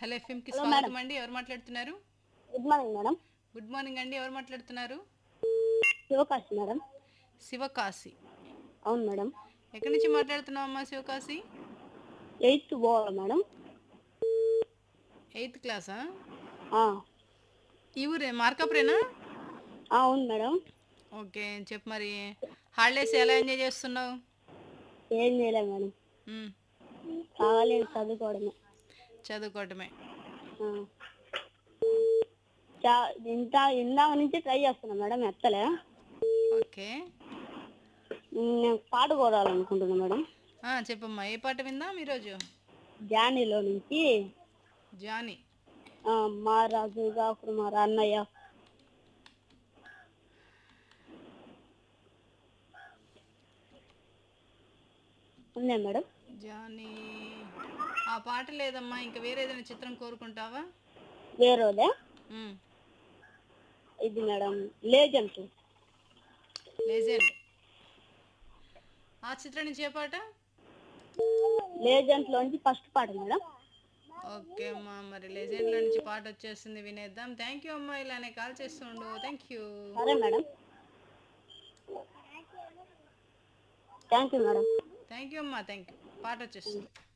Hello ఎఫ్ఎంకి Hello, స్వాగతం అండి ఎవరు మాట్లాడుతున్నారు good morning madam good morning అండి ఎవరు మాట్లాడుతున్నారు శివకాశ్ మేడం శివకాశి అవును మేడం ఎక్కడి నుంచి మాట్లాడుతున్నావమ్మా శివకాశి ఎయిత్ పోవాలి మేడం ఎయిత్ క్లాసా ఆ, ఈ ఊరే మార్కాపురేనా ఆ, అవును మేడం ఓకే చెప్పు మరి హాలిడేస్ ఎలా ఎంజాయ్ చేస్తున్నావు ఏం చేయలేదు మేడం మ్, కావాలి చదువుకోవడమే చదువుకోవటమే ఆ. చా ఇంత ఇందాక నుంచి ట్రై చేస్తున్నా మేడం ఎత్తలే ఓకే ఉమ్, నేను పాట కోరాలనుకుంటున్నా మేడం ఆ, చెప్పమ్మా ఏ పాట విందాం ఈరోజు జానీలో నుంచి జానీ ఆ, మా రాజు గాకుడు మా అన్నయ్య ఉందా మేడం జానీ ఆ పాట లేదమ్మా ఇంకా వేరే ఏదైనా చిత్రం కోరుకుంటావా వేరేదే మ్, ఇది మేడం లేజెంట్ లెజెండ్ ఆ చిత్రం నుంచి ఏ పాట లేజెంట్ లోంచి ఫస్ట్ పాట మేడం ఓకే అమ్మా మరి లెజెండ్లో నుంచి పాట వచ్చేస్తుంది వినేద్దాం థ్యాంక్ యూ అమ్మా ఇలానే కాల్ చేస్తుండు థ్యాంక్ యూ సరే madam thank you madam thank you అమ్మా థ్యాంక్ యూ పాట వచ్చేస్తుంది